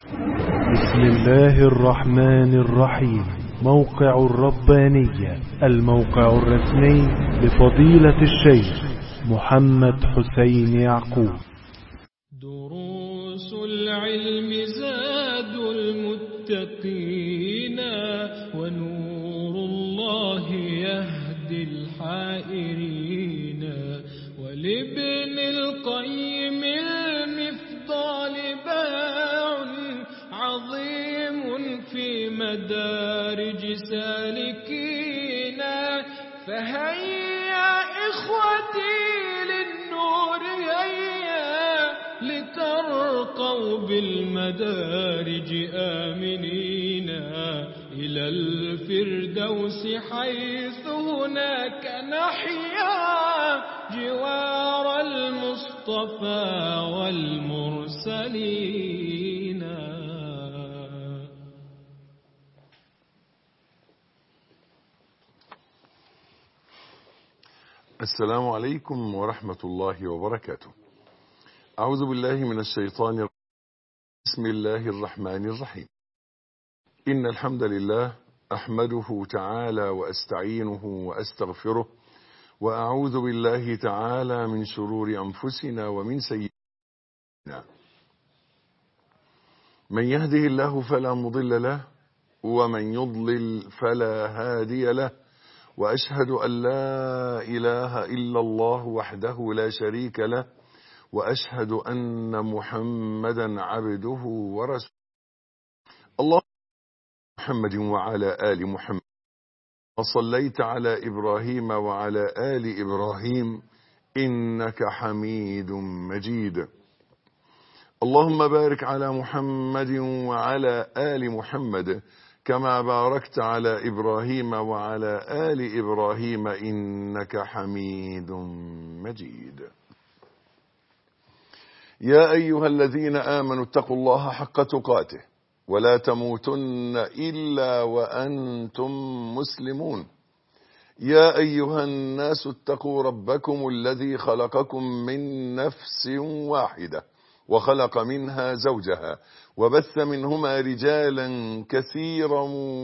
بسم الله الرحمن الرحيم موقع الربانية الموقع الرسمي لفضيلة الشيخ محمد حسين يعقوب دروس العلم زاد المتقين ونور الله يهدي الحائرين ولابن القيم المفضال باع عظيم في مدارج سالكين فهيا إخوتي للنور هيا لترقوا بالمدارج آمنين إلى الفردوس حيث هناك نحيا جوار المصطفى والمرسلين السلام عليكم ورحمة الله وبركاته أعوذ بالله من الشيطان الرجيم بسم الله الرحمن الرحيم إن الحمد لله أحمده تعالى وأستعينه وأستغفره وأعوذ بالله تعالى من شرور أنفسنا ومن سيئاتنا من يهده الله فلا مضل له ومن يضلل فلا هادي له وأشهد أن لا إله إلا الله وحده لا شريك له وأشهد أن محمدا عبده ورسوله الله محمد وعلى آل محمد وصليت على إبراهيم وعلى آل إبراهيم إنك حميد مجيد اللهم بارك على محمد وعلى آل محمد كما باركت على إبراهيم وعلى آل إبراهيم إنك حميد مجيد يا أيها الذين آمنوا اتقوا الله حق تقاته ولا تموتن إلا وأنتم مسلمون يا أيها الناس اتقوا ربكم الذي خلقكم من نفس واحدة وخلق منها زوجها وبث منهما رجالا كثيرا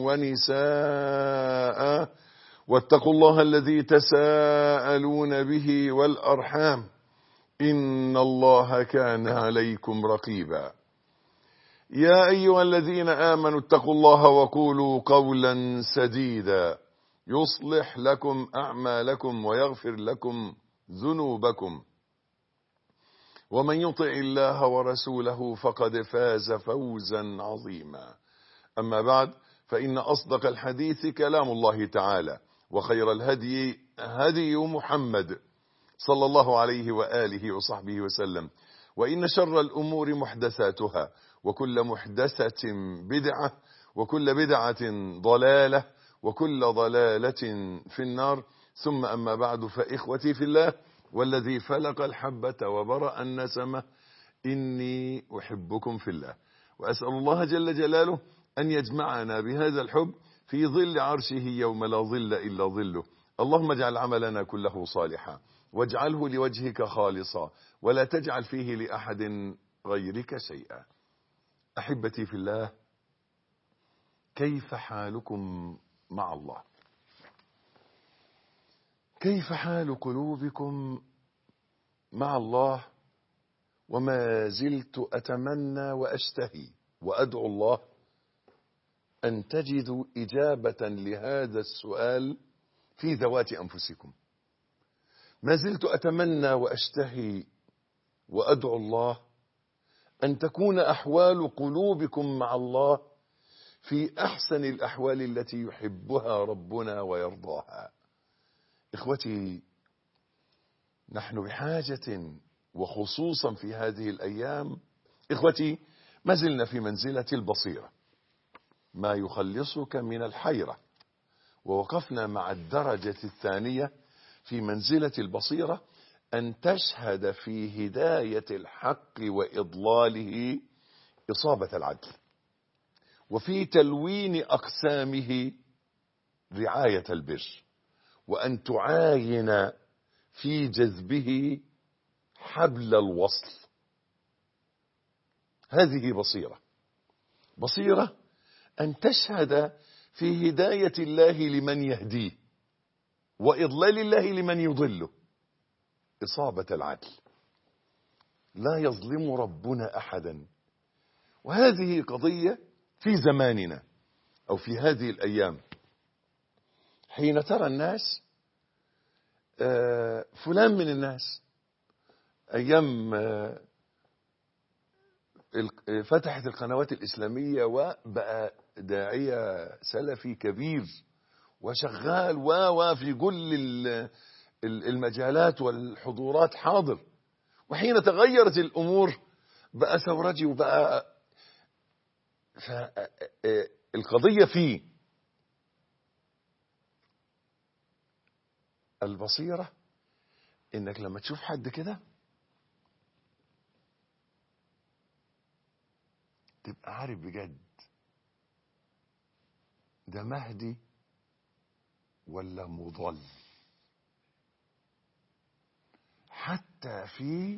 ونساء واتقوا الله الذي تساءلون به والأرحام إن الله كان عليكم رقيبا يا أيها الذين آمنوا اتقوا الله وقولوا قولا سديدا يصلح لكم أعمالكم ويغفر لكم ذنوبكم ومن يطع الله ورسوله فقد فاز فوزا عظيما أما بعد فإن أصدق الحديث كلام الله تعالى وخير الهدي هدي محمد صلى الله عليه وآله وصحبه وسلم وإن شر الأمور محدثاتها وكل محدثة بدعة وكل بدعة ضلالة وكل ضلالة في النار ثم أما بعد فإخوتي في الله والذي فلق الحبة وبرأ النسمة إني أحبكم في الله وأسأل الله جل جلاله أن يجمعنا بهذا الحب في ظل عرشه يوم لا ظل إلا ظله اللهم اجعل عملنا كله صالحا واجعله لوجهك خالصا ولا تجعل فيه لأحد غيرك شيئا أحبتي في الله كيف حالكم مع الله كيف حال قلوبكم مع الله وما زلت أتمنى وأشتهي وأدعو الله أن تجدوا إجابة لهذا السؤال في ذوات أنفسكم ما زلت أتمنى وأشتهي وأدعو الله أن تكون أحوال قلوبكم مع الله في أحسن الأحوال التي يحبها ربنا ويرضاها إخوتي نحن بحاجة وخصوصا في هذه الأيام إخوتي ما زلنا في منزلة البصيرة ما يخلصك من الحيرة ووقفنا مع الدرجة الثانية في منزلة البصيرة أن تشهد في هداية الحق وإضلاله إصابة العدل وفي تلوين أقسامه رعاية البر وأن تعاين في جذبه حبل الوصل هذه بصيرة بصيرة أن تشهد في هداية الله لمن يهديه وإضلال الله لمن يضله إصابة العدل لا يظلم ربنا أحدا وهذه قضية في زماننا أو في هذه الأيام حين ترى الناس آه، فلان من الناس أيام آه، ال- فتحت القنوات الإسلامية وبقى داعية سلفي كبير وشغال و و في كل ال- ال- المجالات والحضورات حاضر وحين تغيرت الأمور بقى ثورجي وبقى فالقضية فيه البصيرة انك لما تشوف حد كده تبقى عارف بجد ده مهدي ولا مضل حتى في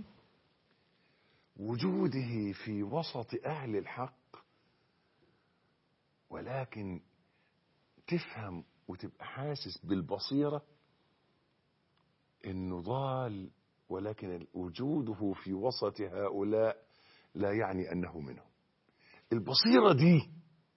وجوده في وسط اهل الحق ولكن تفهم وتبقى حاسس بالبصيره انه ضال ولكن وجوده في وسط هؤلاء لا يعني انه منهم البصيره دي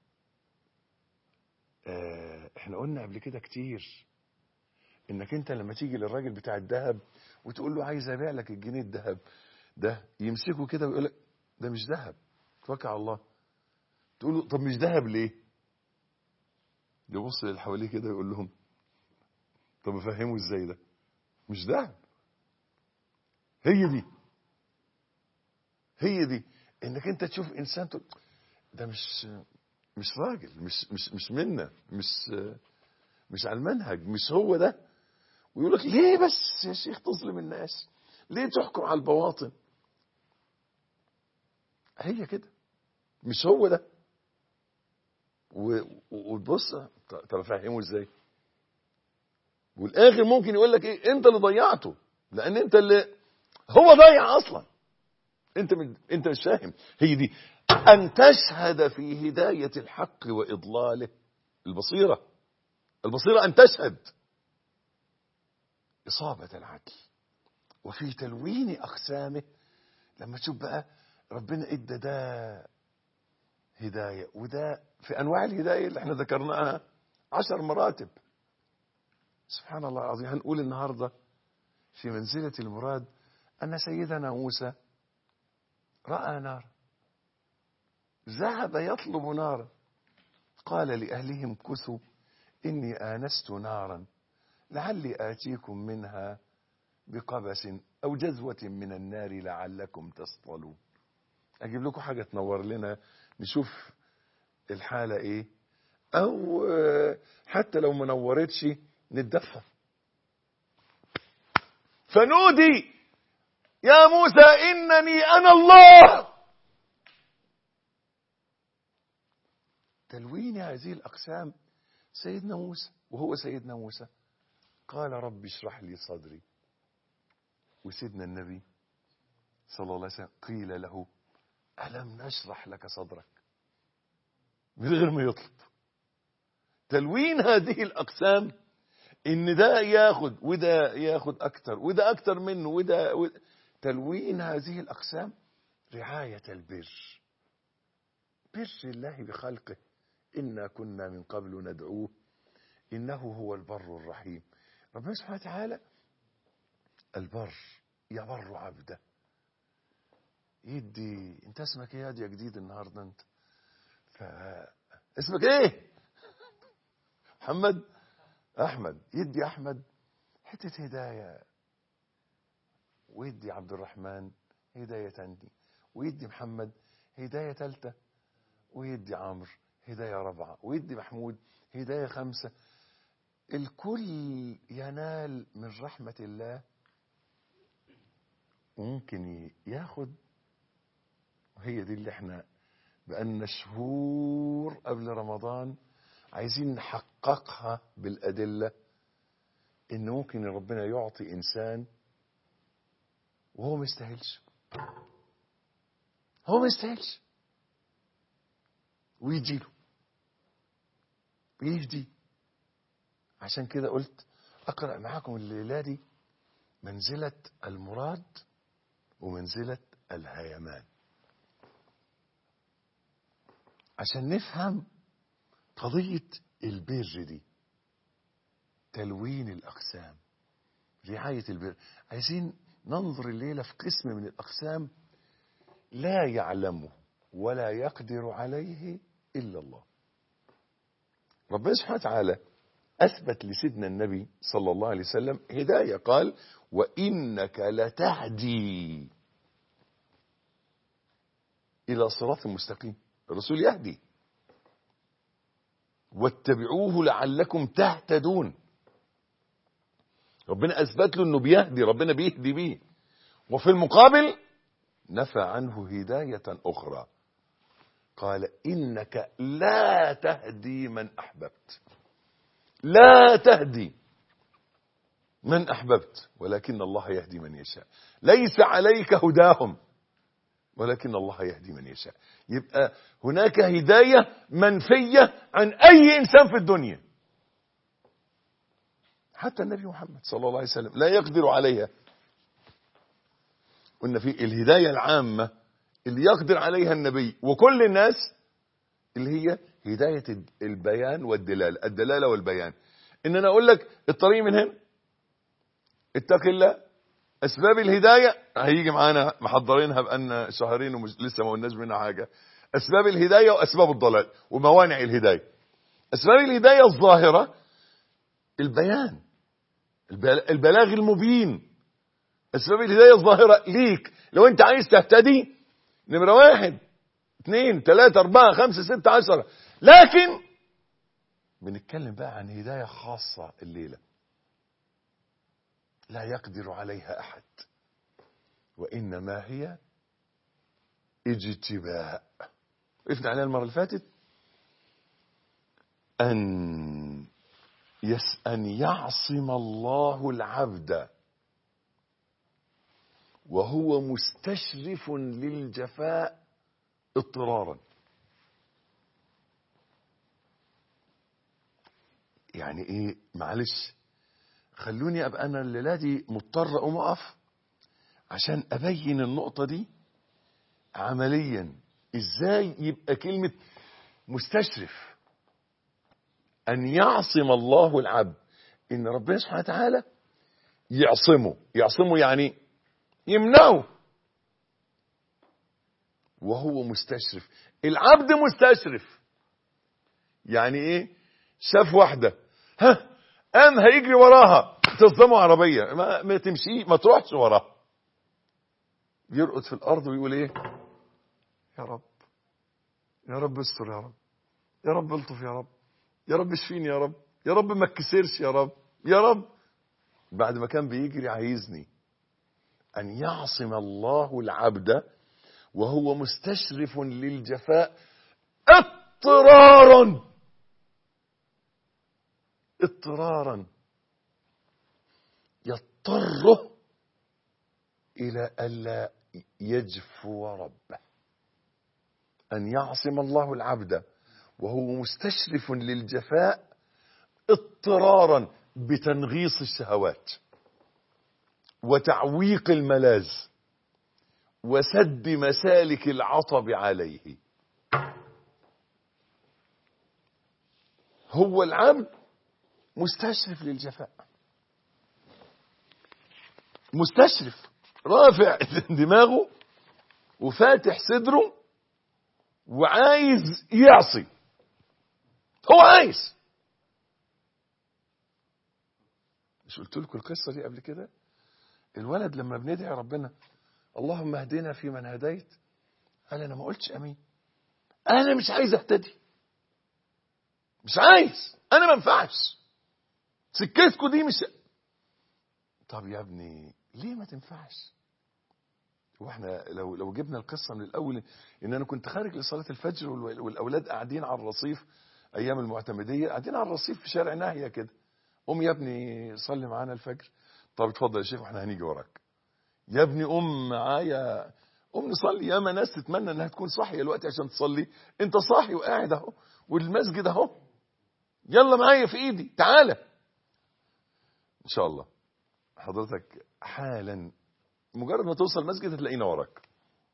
آه، احنا قلنا قبل كده كتير انك انت لما تيجي للراجل بتاع الذهب وتقول له عايز ابيع لك الجنيه الذهب ده يمسكه كده ويقول لك ده مش ذهب توكل على الله تقول له طب مش ذهب ليه يبص اللي حواليه كده ويقول لهم طب افهمه ازاي ده مش ذهب هي دي هي دي انك انت تشوف انسان تقول ده مش مش راجل مش مش مش منا مش مش على المنهج مش هو ده ويقول لك ليه بس يا شيخ تظلم الناس ليه تحكم على البواطن هي كده مش هو ده و- و- وتبص طب افهمه ازاي والاخر ممكن يقول لك ايه انت اللي ضيعته لان انت اللي هو ضيع اصلا انت من انت مش فاهم هي دي ان تشهد في هدايه الحق واضلاله البصيره البصيره ان تشهد اصابه العدل وفي تلوين اقسامه لما تشوف بقى ربنا ادى ده هدايه وده في انواع الهدايه اللي احنا ذكرناها عشر مراتب سبحان الله العظيم هنقول النهارده في منزله المراد ان سيدنا موسى راى نارا ذهب يطلب نارا قال لاهلهم كثوا اني انست نارا لعلي اتيكم منها بقبس او جذوه من النار لعلكم تصطلون اجيب لكم حاجه تنور لنا نشوف الحاله ايه او آه، حتى لو ما نورتش نتدفى فنودي يا موسى انني انا الله تلوين هذه الاقسام سيدنا موسى وهو سيدنا موسى قال رب اشرح لي صدري وسيدنا النبي صلى الله عليه وسلم قيل له الم نشرح لك صدرك من غير ما يطلب تلوين هذه الاقسام ان ده ياخد وده ياخد اكتر وده اكتر منه وده, وده تلوين هذه الاقسام رعايه البر بر الله بخلقه انا كنا من قبل ندعوه انه هو البر الرحيم ربنا سبحانه وتعالى البر يبر عبده يدي انت اسمك ايه يا دي يا جديد النهارده انت ف اسمك ايه محمد احمد يدي احمد حته هدايه ويدي عبد الرحمن هدايه تانية ويدي محمد هدايه ثالثه ويدي عمرو هدايه رابعه ويدي محمود هدايه خمسه الكل ينال من رحمه الله وممكن ياخد وهي دي اللي احنا بقالنا شهور قبل رمضان عايزين نحققها بالأدلة إن ممكن ربنا يعطي إنسان وهو ما يستاهلش هو ما يستاهلش ويجي له ويهدي عشان كده قلت اقرا معاكم الليله دي منزله المراد ومنزله الهيمان عشان نفهم قضيه البر دي تلوين الاقسام رعايه البر عايزين ننظر الليله في قسم من الاقسام لا يعلمه ولا يقدر عليه الا الله ربنا سبحانه وتعالى أثبت لسيدنا النبي صلى الله عليه وسلم هداية قال وإنك لتهدي إلى صراط مستقيم الرسول يهدي واتبعوه لعلكم تهتدون ربنا أثبت له أنه بيهدي ربنا بيهدي بيه وفي المقابل نفى عنه هداية أخرى قال إنك لا تهدي من أحببت لا تهدي من أحببت ولكن الله يهدي من يشاء ليس عليك هداهم ولكن الله يهدي من يشاء يبقى هناك هداية منفية عن أي إنسان في الدنيا حتى النبي محمد صلى الله عليه وسلم لا يقدر عليها قلنا في الهداية العامة اللي يقدر عليها النبي وكل الناس اللي هي هداية البيان والدلالة الدلالة والبيان ان انا اقول لك الطريق من هنا اتق الله اسباب الهداية هيجي معانا محضرينها بقالنا شهرين ولسه ما قلناش منها حاجة اسباب الهداية واسباب الضلال وموانع الهداية اسباب الهداية الظاهرة البيان البلاغ المبين اسباب الهداية الظاهرة ليك لو انت عايز تهتدي نمرة واحد اثنين ثلاثة أربعة خمسة ستة عشرة لكن بنتكلم بقى عن هداية خاصة الليلة لا يقدر عليها أحد وإنما هي اجتباء وقفنا عليها المرة اللي فاتت أن يس أن يعصم الله العبد وهو مستشرف للجفاء اضطرارا يعني ايه معلش خلوني ابقى انا الليله دي مضطر اقوم اقف عشان ابين النقطه دي عمليا ازاي يبقى كلمه مستشرف ان يعصم الله العبد ان ربنا سبحانه وتعالى يعصمه يعصمه يعني يمنعه وهو مستشرف العبد مستشرف يعني ايه شاف واحدة ها قام هيجري وراها تصدمه عربية ما, ما تمشي ما تروحش وراها يرقد في الارض ويقول ايه يا رب يا رب استر يا رب يا رب الطف يا رب يا رب اشفيني يا رب يا رب ما اتكسرش يا رب يا رب بعد ما كان بيجري عايزني ان يعصم الله العبد وهو مستشرف للجفاء اضطرارا اضطرارا يضطره الى الا يجفو ربه ان يعصم الله العبد وهو مستشرف للجفاء اضطرارا بتنغيص الشهوات وتعويق الملاذ وسد مسالك العطب عليه هو العبد مستشرف للجفاء مستشرف رافع دماغه وفاتح صدره وعايز يعصي هو عايز مش قلت لكم القصه دي قبل كده الولد لما بندعي ربنا اللهم اهدنا في من هديت قال انا ما قلتش امين انا مش عايز اهتدي مش عايز انا ما ينفعش سكتكم دي مش طب يا ابني ليه ما تنفعش واحنا لو لو جبنا القصه من الاول ان انا كنت خارج لصلاه الفجر والاولاد قاعدين على الرصيف ايام المعتمديه قاعدين على الرصيف في شارع ناهيه كده قوم يا ابني صلي معانا الفجر طب اتفضل يا شيخ واحنا هنيجي وراك يا ابني قوم معايا قوم نصلي ياما ناس تتمنى انها تكون صاحيه دلوقتي عشان تصلي انت صاحي وقاعد اهو والمسجد اهو يلا معايا في ايدي تعالى ان شاء الله حضرتك حالا مجرد ما توصل المسجد هتلاقينا وراك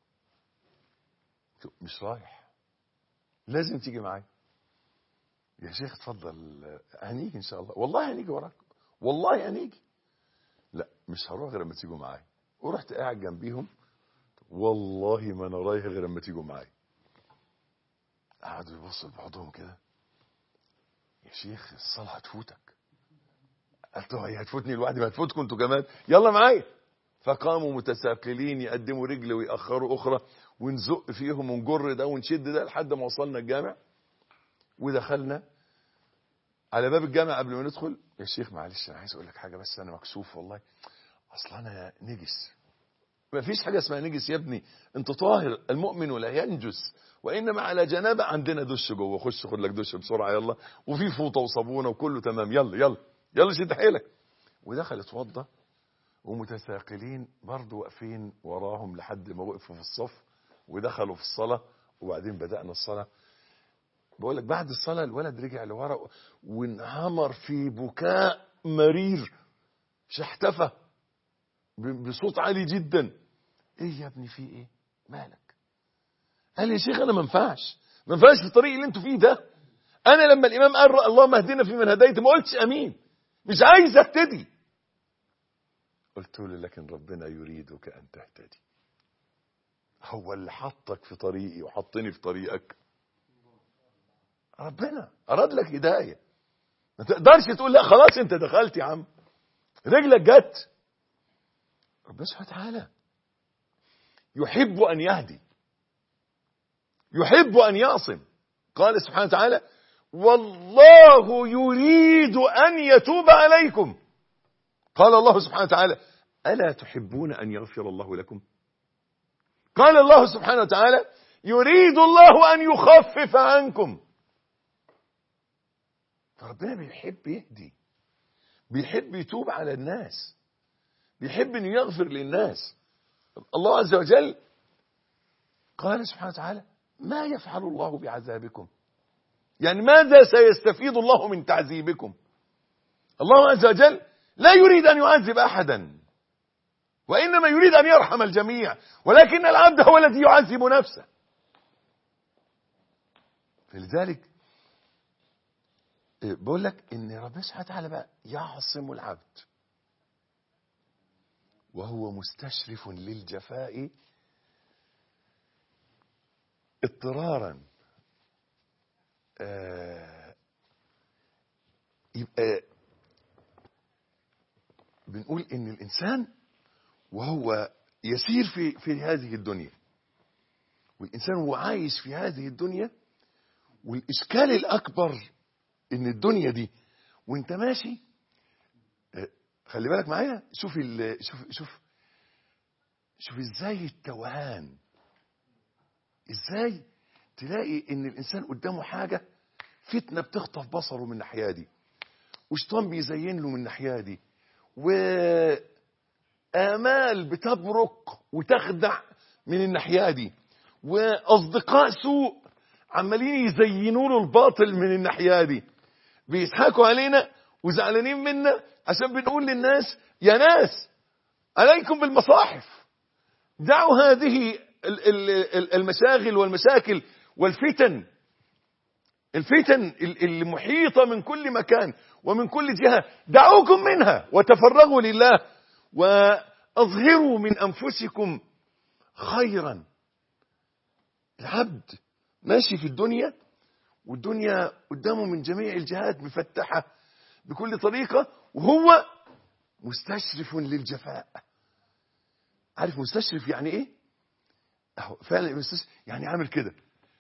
مش رايح لازم تيجي معايا يا شيخ اتفضل هنيجي ان شاء الله والله هنيجي وراك والله هنيجي لا مش هروح غير لما تيجوا معايا ورحت قاعد جنبيهم والله ما انا رايح غير لما تيجوا معايا قعدوا يبصوا لبعضهم كده يا شيخ الصلاة هتفوتك قلت له هي هتفوتني لوحدي ما هتفوتكم انتوا كمان يلا معايا فقاموا متساقلين يقدموا رجل ويأخروا أخرى ونزق فيهم ونجر ده ونشد ده لحد ما وصلنا الجامع ودخلنا على باب الجامع قبل ما ندخل يا شيخ معلش انا عايز اقول لك حاجه بس انا مكسوف والله اصل انا نجس ما فيش حاجه اسمها نجس يا ابني انت طاهر المؤمن لا ينجس وانما على جنابه عندنا دش جوه خش خد لك دش بسرعه يلا وفي فوطه وصابونه وكله تمام يلا يلا يلا شد حيلك ودخل اتوضى ومتساقلين برضه واقفين وراهم لحد ما وقفوا في الصف ودخلوا في الصلاه وبعدين بدانا الصلاه بقول لك بعد الصلاه الولد رجع لورا وانهمر في بكاء مرير شحتفه بصوت عالي جدا ايه يا ابني في ايه مالك قال يا شيخ انا ما ينفعش ما ينفعش في الطريق اللي انتوا فيه ده انا لما الامام قال اللهم اهدنا في من هديت ما قلتش امين مش عايز اهتدي قلت له لكن ربنا يريدك ان تهتدي هو اللي حطك في طريقي وحطني في طريقك ربنا اراد لك هدايه ما تقدرش تقول لا خلاص انت دخلت يا عم رجلك جت ربنا سبحانه وتعالى يحب ان يهدي يحب ان يعصم قال سبحانه وتعالى والله يريد ان يتوب عليكم قال الله سبحانه وتعالى الا تحبون ان يغفر الله لكم قال الله سبحانه وتعالى يريد الله ان يخفف عنكم فربنا بيحب يهدي بيحب يتوب على الناس بيحب انه يغفر للناس الله عز وجل قال سبحانه وتعالى ما يفعل الله بعذابكم يعني ماذا سيستفيد الله من تعذيبكم الله عز وجل لا يريد ان يعذب احدا وانما يريد ان يرحم الجميع ولكن العبد هو الذي يعذب نفسه فلذلك بقول لك ان ربنا سبحانه وتعالى بقى يعصم العبد وهو مستشرف للجفاء اضطرارا آه يبقى بنقول ان الانسان وهو يسير في في هذه الدنيا والانسان وهو عايش في هذه الدنيا والاشكال الاكبر ان الدنيا دي وانت ماشي خلي بالك معايا شوف ال شوف شوف شوف ازاي التوهان ازاي تلاقي ان الانسان قدامه حاجه فتنه بتخطف بصره من الناحيه دي وشيطان بيزين له من الناحيه دي وآمال بتبرق وتخدع من الناحيه دي واصدقاء سوء عمالين يزينوا له الباطل من الناحيه دي بيضحكوا علينا وزعلانين منا عشان بنقول للناس يا ناس عليكم بالمصاحف دعوا هذه المشاغل والمشاكل والفتن الفتن المحيطة من كل مكان ومن كل جهة دعوكم منها وتفرغوا لله وأظهروا من أنفسكم خيرا العبد ماشي في الدنيا والدنيا قدامه من جميع الجهات مفتحة بكل طريقة وهو مستشرف للجفاء عارف مستشرف يعني ايه اهو فعلا مستشرف يعني عامل كده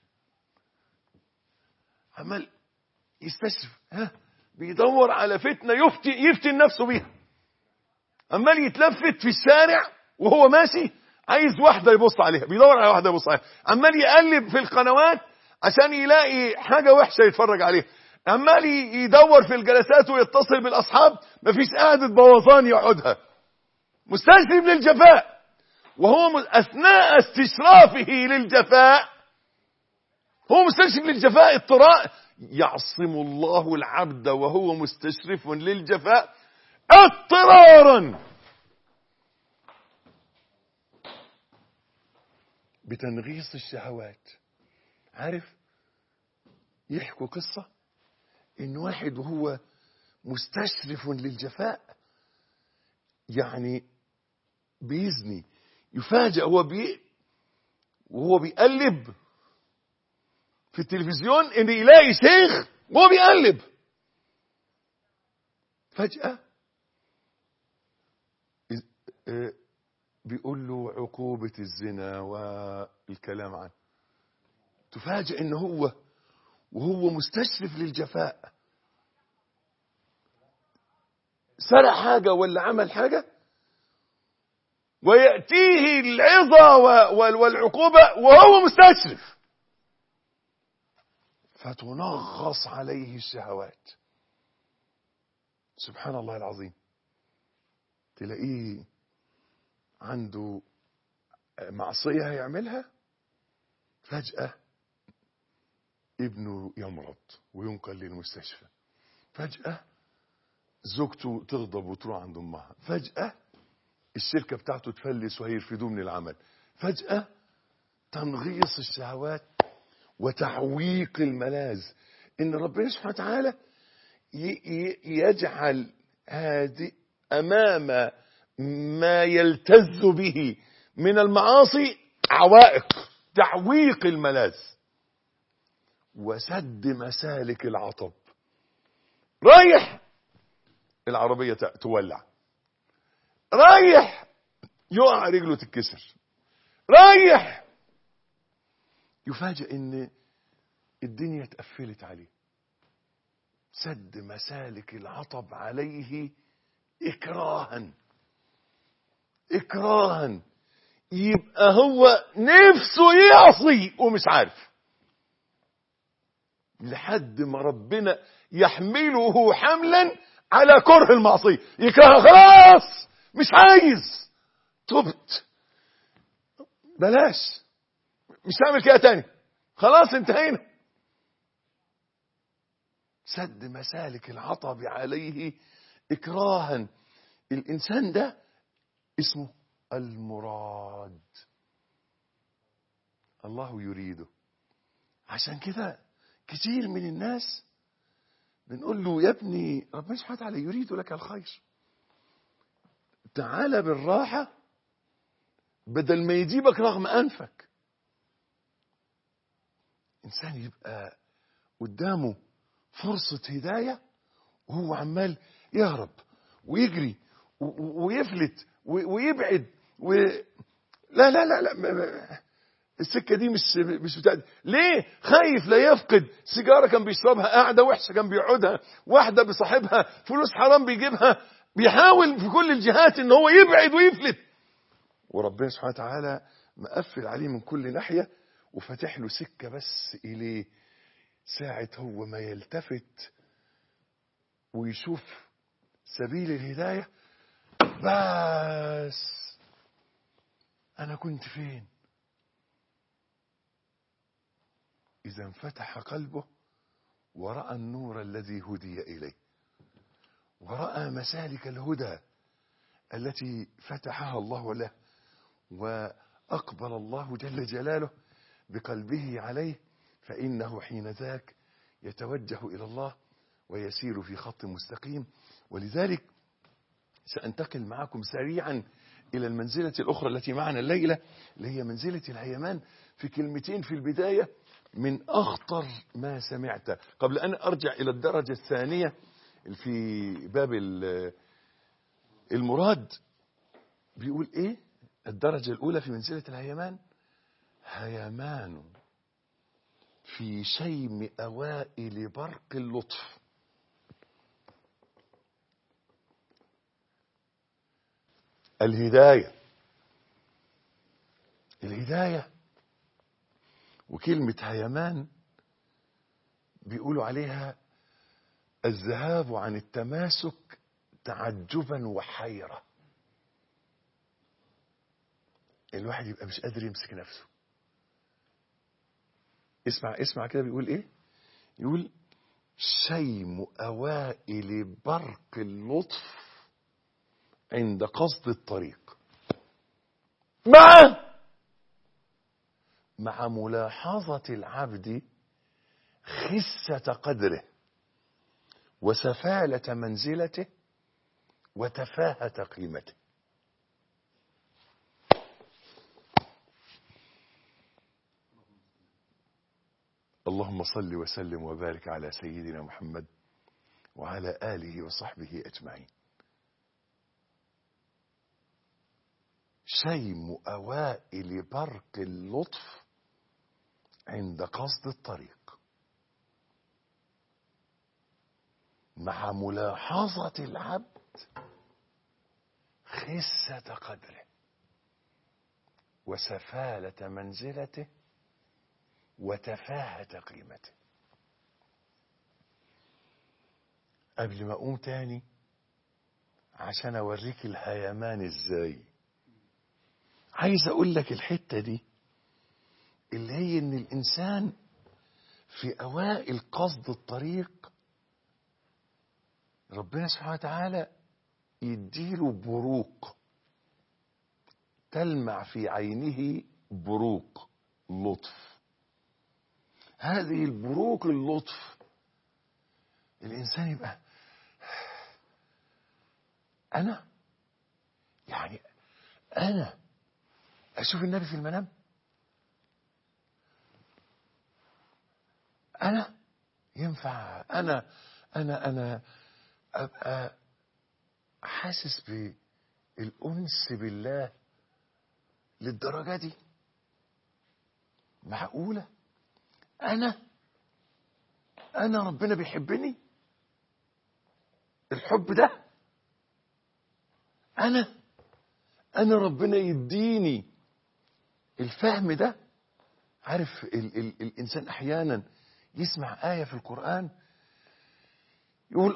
عمال يستشرف ها بيدور على فتنة يفتي يفتن نفسه بيها عمال يتلفت في الشارع وهو ماشي عايز واحدة يبص عليها بيدور على واحدة يبص عليها عمال يقلب في القنوات عشان يلاقي حاجة وحشة يتفرج عليها عمال يدور في الجلسات ويتصل بالاصحاب مفيش قعده بوظان يقعدها مستسلم للجفاء وهو م- أثناء استشرافه للجفاء هو مستشرف للجفاء اضطراء يعصم الله العبد وهو مستشرف للجفاء اضطرارا بتنغيص الشهوات عارف يحكوا قصة ان واحد وهو مستشرف للجفاء يعني بيزني يفاجأ هو بي وهو بيقلب في التلفزيون ان يلاقي شيخ وهو بيقلب فجأة إز- آه، بيقول له عقوبة الزنا والكلام عنه تفاجأ ان هو وهو مستشرف للجفاء سرق حاجة ولا عمل حاجة ويأتيه العظة و- وال- والعقوبة وهو مستشرف فتنغص عليه الشهوات سبحان الله العظيم تلاقيه عنده معصية هيعملها فجأة ابنه يمرض وينقل للمستشفى فجأة زوجته تغضب وتروح عند امها فجأة الشركة بتاعته تفلس وهيرفدوه من العمل فجأة تنغيص الشهوات وتعويق الملاذ ان ربنا سبحانه وتعالى ي- ي- يجعل هذه امام ما يلتز به من المعاصي عوائق تعويق الملاذ وسد مسالك العطب رايح العربية ت- تولع رايح يقع رجله تتكسر رايح يفاجئ ان الدنيا اتقفلت عليه سد مسالك العطب عليه اكراها اكراها يبقى هو نفسه يعصي ومش عارف لحد ما ربنا يحمله حملا على كره المعصية يكره خلاص مش عايز تبت بلاش مش هعمل كده تاني خلاص انتهينا سد مسالك العطب عليه اكراها الانسان ده اسمه المراد الله يريده عشان كده كتير من الناس بنقول له يا ابني ربنا سبحانه وتعالى يريد لك الخير تعالى بالراحة بدل ما يجيبك رغم أنفك إنسان يبقى قدامه فرصة هداية وهو عمال يهرب ويجري و- و- ويفلت و- ويبعد و... لا لا لا لا ما- ما- السكة دي مش مش بتاعتي ليه خايف لا يفقد سيجارة كان بيشربها قاعدة وحشة كان بيقعدها واحدة بصاحبها فلوس حرام بيجيبها بيحاول في كل الجهات ان هو يبعد ويفلت وربنا سبحانه وتعالى مقفل عليه من كل ناحية وفاتح له سكة بس إليه ساعة هو ما يلتفت ويشوف سبيل الهداية بس أنا كنت فين إذا انفتح قلبه ورأى النور الذي هدي إليه ورأى مسالك الهدى التي فتحها الله له وأقبل الله جل جلاله بقلبه عليه فإنه حين ذاك يتوجه إلى الله ويسير في خط مستقيم ولذلك سأنتقل معكم سريعا إلى المنزلة الأخرى التي معنا الليلة اللي هي منزلة الهيمان في كلمتين في البداية من أخطر ما سمعت قبل أن أرجع إلى الدرجة الثانية في باب ال- المراد بيقول إيه الدرجة الأولى في منزلة الهيمان هيمان في شيم أوائل برق اللطف الهداية الهداية وكلمة هيمان بيقولوا عليها الذهاب عن التماسك تعجبا وحيرة الواحد يبقى مش قادر يمسك نفسه اسمع اسمع كده بيقول ايه يقول شيم اوائل برق اللطف عند قصد الطريق مع مع ملاحظة العبد خسة قدره وسفالة منزلته وتفاهة قيمته اللهم صل وسلم وبارك على سيدنا محمد وعلى آله وصحبه أجمعين شيم أوائل برق اللطف عند قصد الطريق مع ملاحظة العبد خسة قدره وسفالة منزلته وتفاهة قيمته قبل ما اقوم تاني عشان اوريك الهيمان ازاي عايز اقول لك الحتة دي اللي هي ان الانسان في اوائل قصد الطريق ربنا سبحانه وتعالى يديله بروق تلمع في عينه بروق لطف هذه البروق اللطف الإنسان يبقى أنا يعني أنا أشوف النبي في المنام أنا ينفع أنا أنا أنا أبقى حاسس بالأنس بالله للدرجة دي معقولة أنا أنا ربنا بيحبني الحب ده أنا أنا ربنا يديني الفهم ده عارف ال ال الإنسان أحيانا يسمع آية في القرآن يقول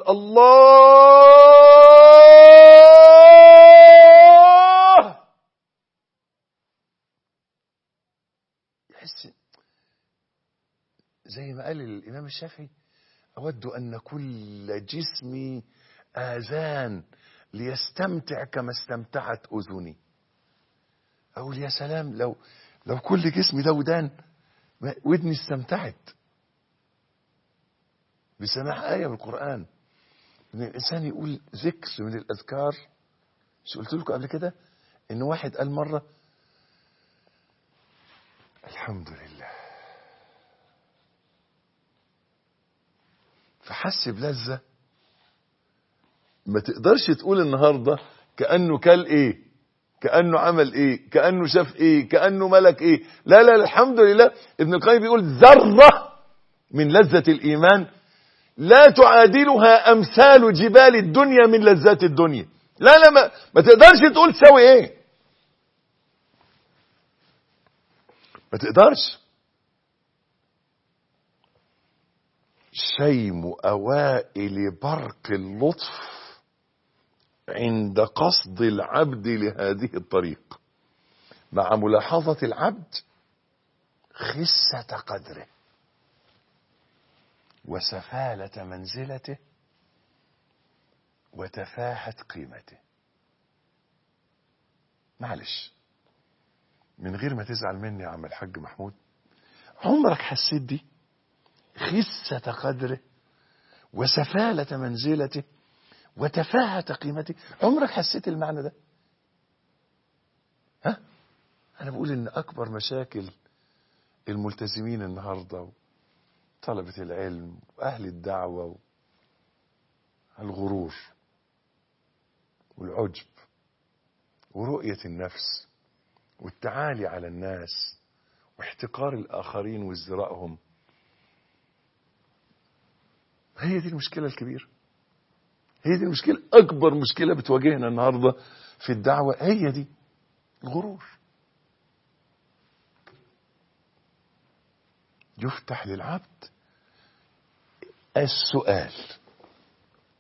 الله يحس زي ما قال الإمام الشافعي أود أن كل جسمي آذان ليستمتع كما استمتعت أذني أقول يا سلام لو لو كل جسمي ده ودان ودني استمتعت بسماع آية من القرآن إن الإنسان يقول ذكر من الأذكار مش قلت لكم قبل كده إن واحد قال مرة الحمد لله فحس بلذة ما تقدرش تقول النهاردة كأنه كل ايه كأنه عمل ايه كأنه شاف ايه كأنه ملك ايه لا لا الحمد لله ابن القيم بيقول ذرة من لذة الإيمان لا تعادلها أمثال جبال الدنيا من لذات الدنيا لا لا ما, ما تقدرش تقول تساوي ايه ما تقدرش شيم أوائل برق اللطف عند قصد العبد لهذه الطريق مع ملاحظة العبد خسة قدره وسفالة منزلته وتفاهة قيمته معلش من غير ما تزعل مني يا عم الحاج محمود عمرك حسيت دي خسة قدره وسفالة منزلته وتفاهة قيمته عمرك حسيت المعنى ده ها انا بقول ان اكبر مشاكل الملتزمين النهاردة طلبة العلم واهل الدعوة الغرور والعجب ورؤية النفس والتعالي على الناس واحتقار الآخرين وازدراءهم هي دي المشكلة الكبيرة هي دي المشكلة أكبر مشكلة بتواجهنا النهاردة في الدعوة هي دي الغرور يفتح للعبد السؤال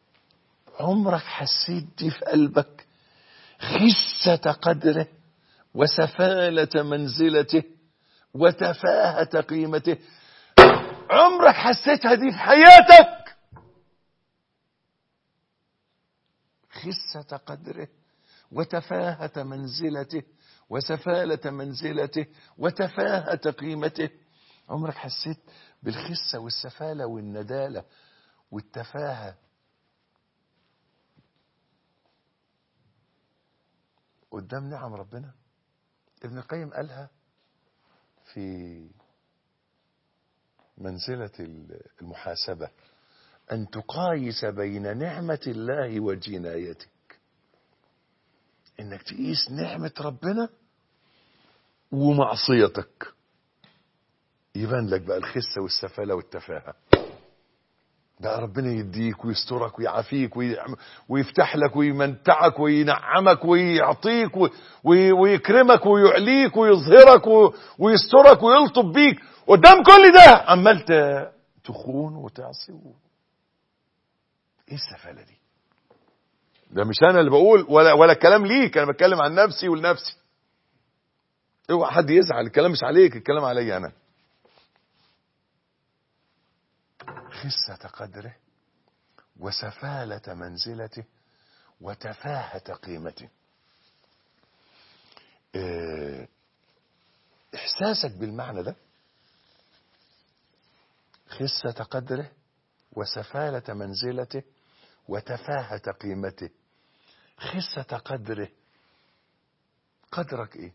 عمرك حسيت دي في قلبك خسة قدره وسفالة منزلته وتفاهة قيمته عمرك حسيتها دي في حياتك خسة قدره وتفاهة منزلته وسفالة منزلته وتفاهة قيمته عمرك حسيت بالخسة والسفالة والندالة والتفاهة قدام نعم ربنا ابن القيم قالها في منزلة المحاسبة أن تقايس بين نعمة الله وجنايتك إنك تقيس نعمة ربنا ومعصيتك يبان لك بقى الخسة والسفالة والتفاهة بقى ربنا يديك ويسترك ويعافيك ويفتح لك ويمنتعك وينعمك ويعطيك ويكرمك ويعليك ويظهرك ويسترك ويلطف بيك قدام كل ده عمال تخون وتعصي ايه السفالة دي ده مش انا اللي بقول ولا ولا الكلام ليك انا بتكلم عن نفسي ولنفسي اوعى حد يزعل الكلام مش عليك الكلام عليا انا خسة قدره وسفالة منزلته وتفاهة قيمته اه احساسك بالمعنى ده خسة قدره وسفالة منزلته وتفاهة قيمته خسة قدره قدرك ايه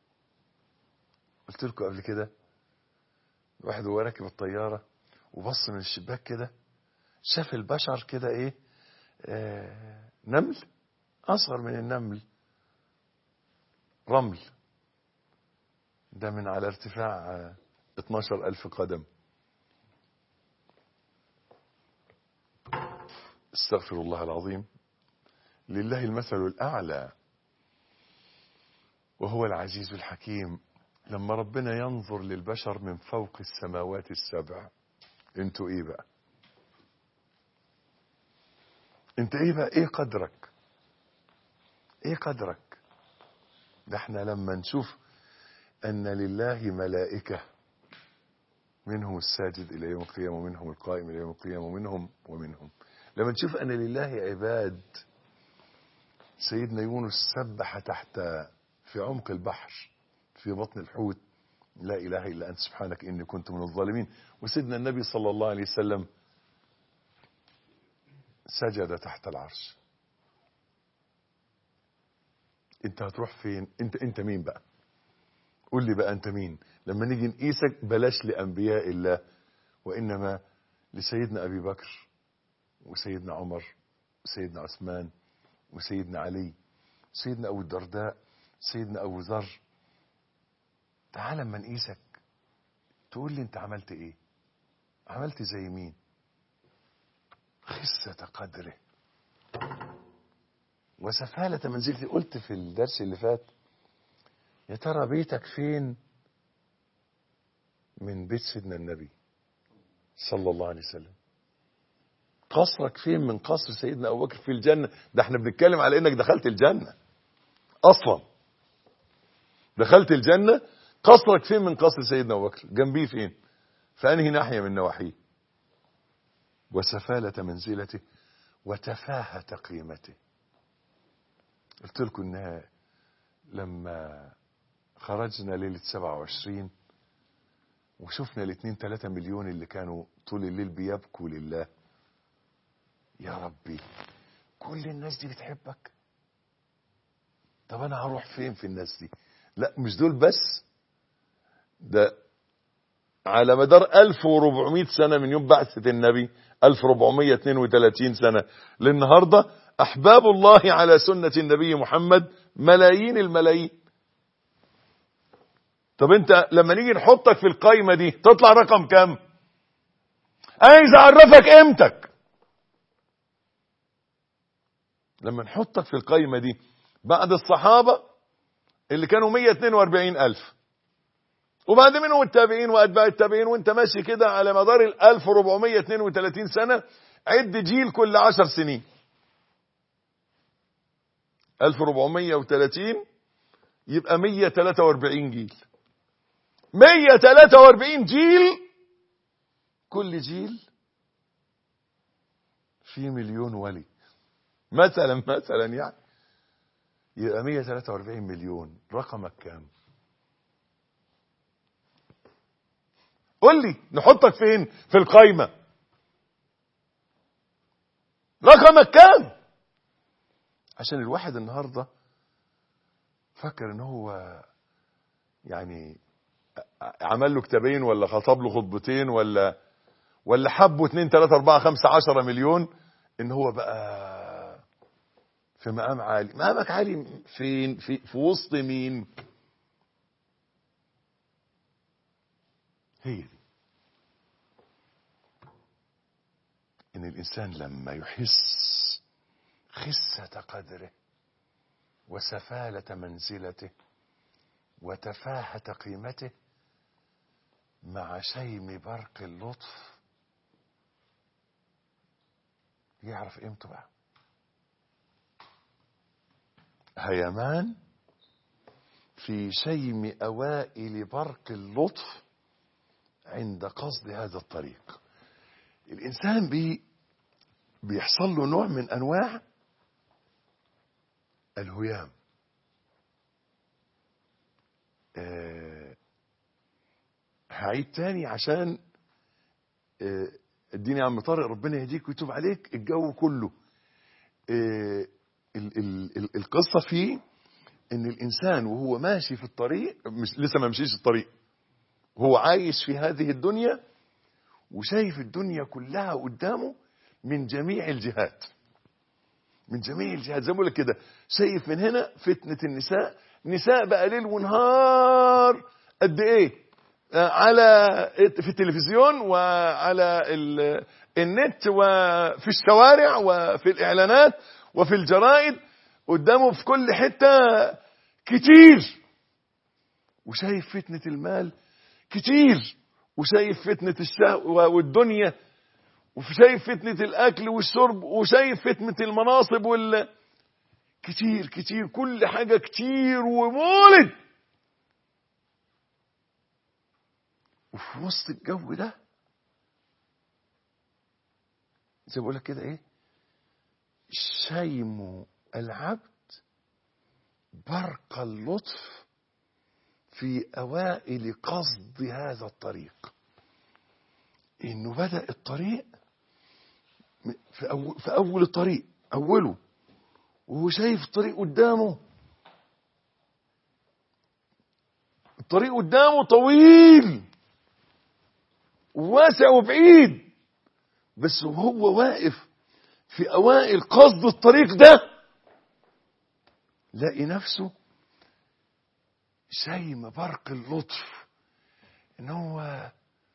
قلت لكم قبل كده واحد وهو راكب الطيارة وبص من الشباك كده شاف البشر كده ايه آه نمل اصغر من النمل رمل ده من على ارتفاع آه 12 ألف قدم استغفر الله العظيم لله المثل الأعلى وهو العزيز الحكيم لما ربنا ينظر للبشر من فوق السماوات السبع انتوا ايه بقى انت ايه بقى ايه قدرك ايه قدرك ده احنا لما نشوف ان لله ملائكة منهم الساجد الى يوم القيامة ومنهم القائم الى يوم القيامة ومنهم ومنهم لما نشوف ان لله عباد سيدنا يونس سبح تحت في عمق البحر في بطن الحوت لا إله إلا أنت سبحانك إني كنت من الظالمين وسيدنا النبي صلى الله عليه وسلم سجد تحت العرش انت هتروح فين انت انت مين بقى قول لي بقى انت مين لما نيجي نقيسك بلاش لانبياء الله وانما لسيدنا ابي بكر وسيدنا عمر وسيدنا عثمان وسيدنا علي سيدنا ابو الدرداء سيدنا ابو ذر تعال اما نقيسك تقول لي انت عملت ايه عملت زي مين خسة قدره وسفالة منزلتي قلت في الدرس اللي فات يا ترى بيتك فين من بيت سيدنا النبي صلى الله عليه وسلم قصرك فين من قصر سيدنا ابو بكر في الجنه ده احنا بنتكلم على انك دخلت الجنه اصلا دخلت الجنه قصرك فين من قصر سيدنا ابو بكر جنبيه فين في انهي ناحيه من نواحيه وسفالة منزلته وتفاهة قيمته قلت لكم انها لما خرجنا ليلة 27 وشفنا الاثنين ثلاثة مليون اللي كانوا طول الليل بيبكوا لله يا ربي كل الناس دي بتحبك طب انا هروح فين في الناس دي لا مش دول بس ده على مدار 1400 سنة من يوم بعثة النبي 1432 سنة للنهاردة أحباب الله على سنة النبي محمد ملايين الملايين طب انت لما نيجي نحطك في القايمة دي تطلع رقم كام عايز اعرفك قيمتك لما نحطك في القايمة دي بعد الصحابة اللي كانوا 142 ألف وبعد منهم التابعين وأتباع التابعين وانت ماشي كده على مدار ال 1432 سنة عد جيل كل 10 سنين 1430 يبقى 143 جيل 143 جيل كل جيل فيه مليون ولي مثلا مثلا يعني يبقى 143 مليون رقمك كام قول لي نحطك فين في القايمة رقمك كام عشان الواحد النهاردة فكر ان هو يعني عمل له كتابين ولا خطب له خطبتين ولا ولا حبه اتنين تلاتة اربعة خمسة عشرة مليون ان هو بقى في مقام عالي مقامك عالي فين في, في وسط مين هي دي ان الانسان لما يحس خسة قدره وسفالة منزلته وتفاهة قيمته مع شيم برق اللطف يعرف قيمته بقى هيمان في شيم أوائل برق اللطف عند قصد هذا الطريق الإنسان بي بيحصل له نوع من أنواع الهيام أه هعيد تاني عشان أه اديني يا عم طارق ربنا يهديك ويتوب عليك الجو كله أه ال ال ال القصة فيه ان الانسان وهو ماشي في الطريق مش لسه ما مشيش الطريق هو عايش في هذه الدنيا وشايف الدنيا كلها قدامه من جميع الجهات من جميع الجهات زي ما بقول لك كده شايف من هنا فتنة النساء نساء بقى ليل ونهار قد ايه على في التلفزيون وعلى النت وفي الشوارع وفي الاعلانات وفي الجرائد قدامه في كل حتة كتير وشايف فتنة المال كتير وشايف فتنة الشهوة والدنيا وشايف فتنة الأكل والشرب وشايف فتنة المناصب وال كتير كتير كل حاجة كتير ومولد وفي وسط الجو ده زي بقول لك كده ايه شيم العبد برق اللطف في أوائل قصد هذا الطريق إنه بدأ الطريق في أول, في أول الطريق أوله وهو شايف الطريق قدامه الطريق قدامه طويل وواسع وبعيد بس وهو واقف في أوائل قصد الطريق ده لاقي نفسه شيم برق اللطف ان هو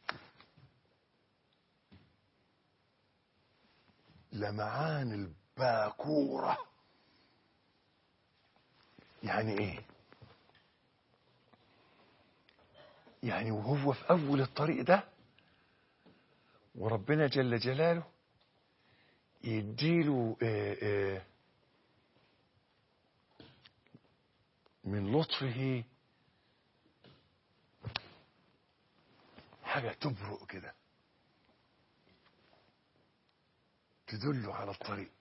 لمعان الباكورة يعني ايه يعني وهو في اول الطريق ده وربنا جل جلاله يديله آآ آآ من لطفه حاجة تبرق كده تدل على الطريق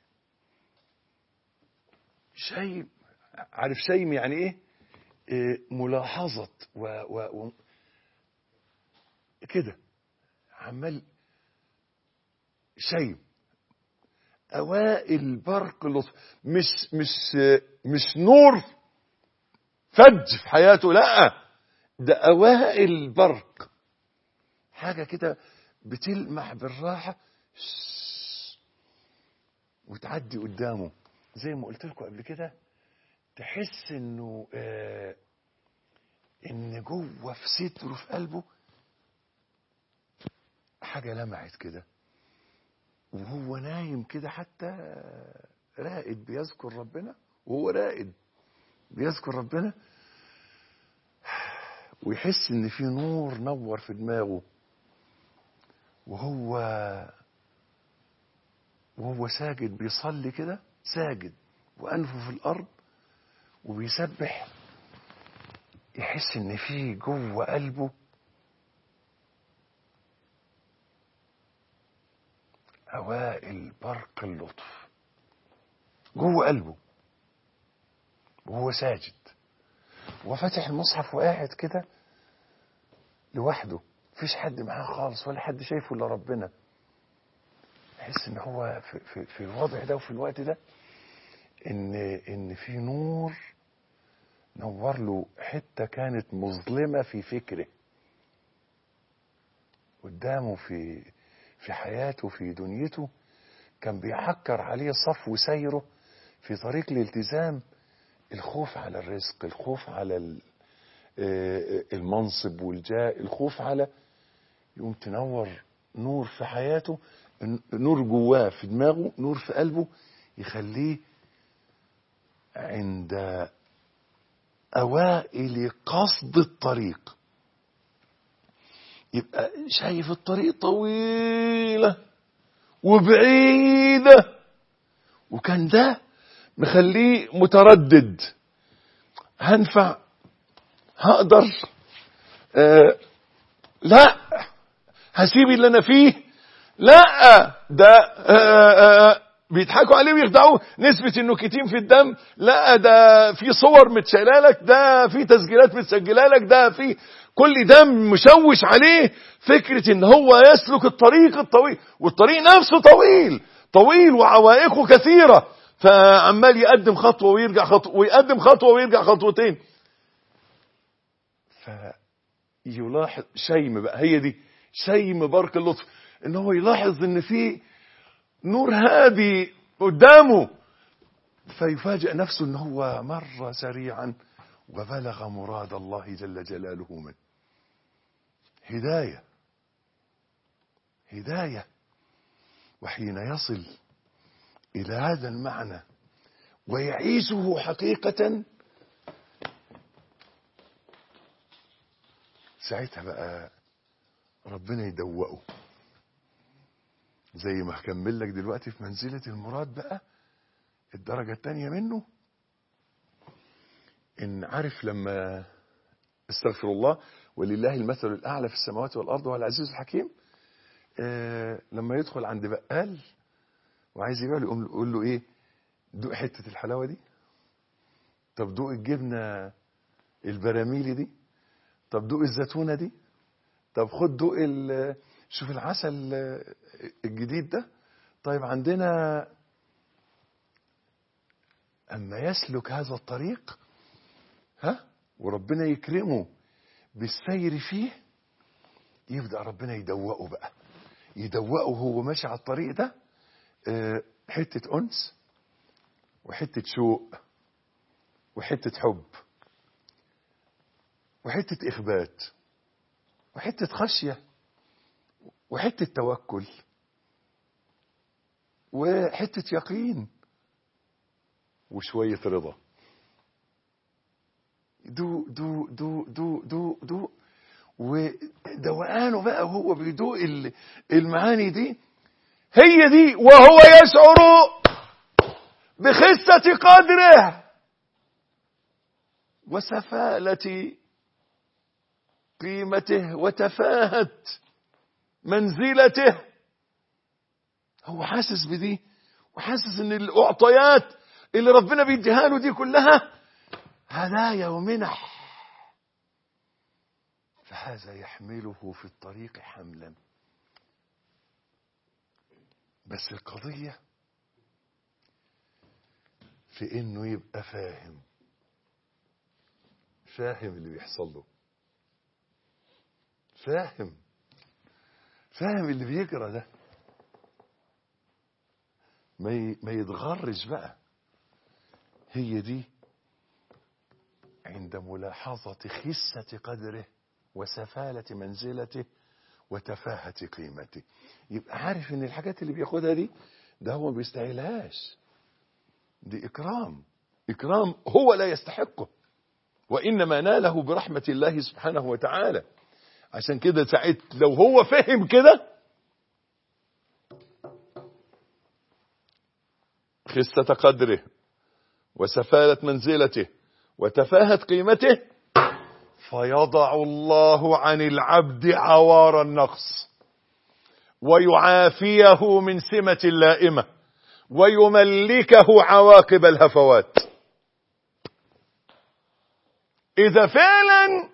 شيم عارف شيم يعني ايه, إيه ملاحظة و, و, و كده عمال شيم اوائل برق لطف مش مش مش نور فج في حياته لا ده اوائل برق حاجه كده بتلمح بالراحه وتعدي قدامه زي ما قلت لكم قبل كده تحس انه آه ان جوه في صدره في قلبه حاجه لمعت كده وهو نايم كده حتى رائد بيذكر ربنا وهو رائد بيذكر ربنا ويحس ان في نور نور في دماغه وهو وهو ساجد بيصلي كده ساجد وانفه في الارض وبيسبح يحس ان في جوه قلبه اوائل برق اللطف جوه قلبه وهو ساجد وفتح المصحف وقاعد كده لوحده مفيش حد معاه خالص ولا حد شايفه الا ربنا يحس ان هو في, في, في الوضع ده وفي الوقت ده ان ان في نور نور له حته كانت مظلمه في فكره قدامه في في حياته في دنيته كان بيحكر عليه صفو سيره في طريق الالتزام الخوف على الرزق الخوف على ال- آه، المنصب والجاه الخوف على يقوم تنور نور في حياته نور جواه في دماغه نور في قلبه يخليه عند أوائل قصد الطريق يبقى شايف الطريق طويلة وبعيدة وكان ده مخليه متردد هنفع هقدر آه لا هسيب اللي انا فيه لا ده آه آه بيضحكوا عليه ويخدعوه نسبة النكتين في الدم لا ده في صور متشاله لك ده في تسجيلات متسجله لك ده في كل ده مشوش عليه فكرة ان هو يسلك الطريق الطويل والطريق نفسه طويل طويل وعوائقه كثيرة فعمال يقدم خطوة ويرجع خطوة ويقدم خطوة ويرجع خطوتين فيلاحظ شيم بقى هي دي شيم برك اللطف ان هو يلاحظ ان في نور هادي قدامه فيفاجئ نفسه ان هو مر سريعا وبلغ مراد الله جل جلاله منه هدايه هدايه وحين يصل الى هذا المعنى ويعيشه حقيقه ساعتها بقى ربنا يدوقه زي ما هكمل لك دلوقتي في منزلة المراد بقى الدرجة التانية منه إن عارف لما استغفر الله ولله المثل الأعلى في السماوات والأرض وهو العزيز الحكيم آه لما يدخل عند بقال وعايز يبيع له يقوم يقول له إيه دوق حتة الحلاوة دي طب دوق الجبنة البراميلي دي طب دوق الزيتونة دي طب خد دوق ال- شوف العسل الجديد ده طيب عندنا أما يسلك هذا الطريق ها وربنا يكرمه بالسير فيه يبدأ ربنا يدوقه بقى يدوقه وهو ماشي على الطريق ده آه، حتة أنس وحتة شوق وحتة حب وحتة إخبات وحتة خشية وحتة توكل وحتة يقين وشوية رضا دو دو دو دو دو دو ودوقانه بقى وهو بيدوق ال- المعاني دي هي دي وهو يشعر بخسة قدره وسفالة قيمته وتفاهة منزلته هو حاسس بدي وحاسس ان الاعطيات اللي ربنا بيديها له دي كلها هدايا ومنح فهذا يحمله في الطريق حملا بس القضية في انه يبقى فاهم فاهم اللي بيحصل له فاهم فاهم اللي بيجرى ده ما ي- ما يتغرش بقى هي دي عند ملاحظة خسة قدره وسفالة منزلته وتفاهة قيمته يبقى عارف ان الحاجات اللي بياخدها دي ده هو ما بيستاهلهاش دي اكرام اكرام هو لا يستحقه وانما ناله برحمة الله سبحانه وتعالى عشان كده ساعت لو هو فهم كده خسة قدره وسفالة منزلته وتفاهة قيمته فيضع الله عن العبد عوار النقص ويعافيه من سمة اللائمة ويملكه عواقب الهفوات إذا فعلا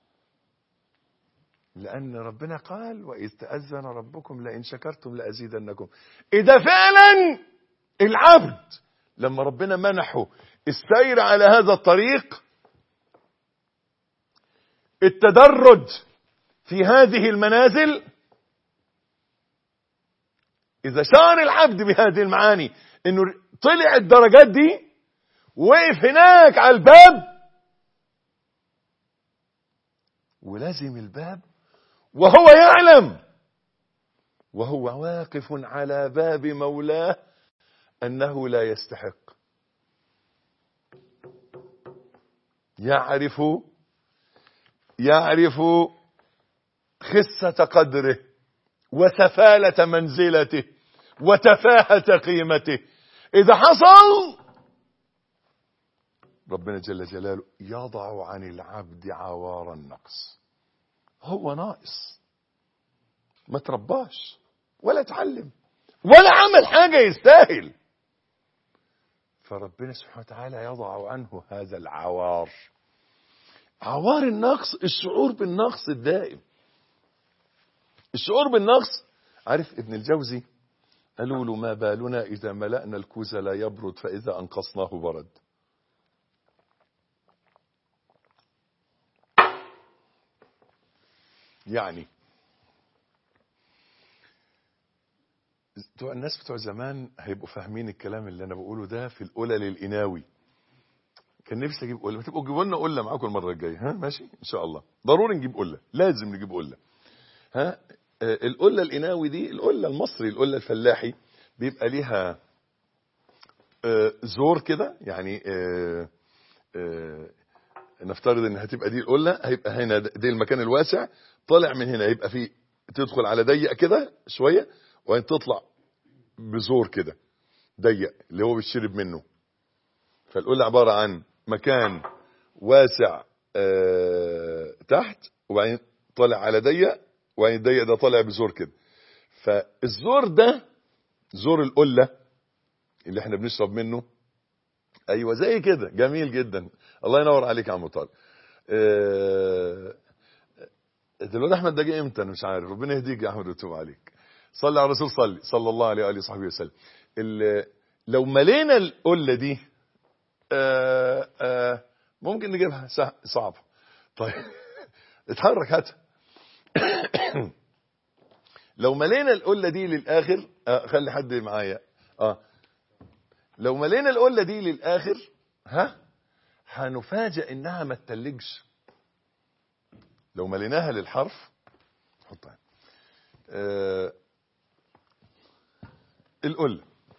لأن ربنا قال وإذ تأذن ربكم لئن شكرتم لأزيدنكم إذا فعلا العبد لما ربنا منحه السير على هذا الطريق التدرج في هذه المنازل إذا شعر العبد بهذه المعاني إنه طلع الدرجات دي وقف هناك على الباب ولازم الباب وهو يعلم وهو واقف على باب مولاه أنه لا يستحق يعرف يعرف خسة قدره وسفالة منزلته وتفاهة قيمته إذا حصل ربنا جل جلاله يضع عن العبد عوار النقص هو ناقص ما ترباش ولا اتعلم ولا عمل حاجة يستاهل فربنا سبحانه وتعالى يضع عنه هذا العوار عوار النقص الشعور بالنقص الدائم الشعور بالنقص عارف ابن الجوزي قالوا له ما بالنا إذا ملأنا الكوز لا يبرد فإذا أنقصناه برد يعني بتوع الناس بتوع زمان هيبقوا فاهمين الكلام اللي انا بقوله ده في القلل القناوي كان نفسي اجيب قله ما تبقوا تجيبوا لنا قله معاكم المره الجايه ها ماشي ان شاء الله ضروري نجيب قله لازم نجيب قله ها آه القله القناوي دي القله المصري القله الفلاحي بيبقى ليها آه زور كده يعني آه آه نفترض ان هتبقى دي القله هيبقى هنا ده المكان الواسع طالع من هنا يبقى في تدخل على ضيق كده شويه وبعدين تطلع بزور كده ضيق اللي هو بيتشرب منه فالقله عباره عن مكان واسع آه تحت وبعدين طالع على ضيق وبعدين الضيق ده طالع بزور كده فالزور ده زور القله اللي احنا بنشرب منه ايوه زي كده جميل جدا الله ينور عليك يا عم طارق آه دلوقتي احمد ده جه امتى انا مش عارف ربنا يهديك يا احمد ويتوب عليك صلي على الرسول صلي صلى الله عليه واله وصحبه وسلم لو ملينا القله دي آآ آآ ممكن نجيبها صعبه طيب اتحرك هاتها لو ملينا القله دي للاخر خلي حد معايا اه لو ملينا القله دي للاخر ها هنفاجئ انها ما تتلجش لو مليناها للحرف حطها آه القله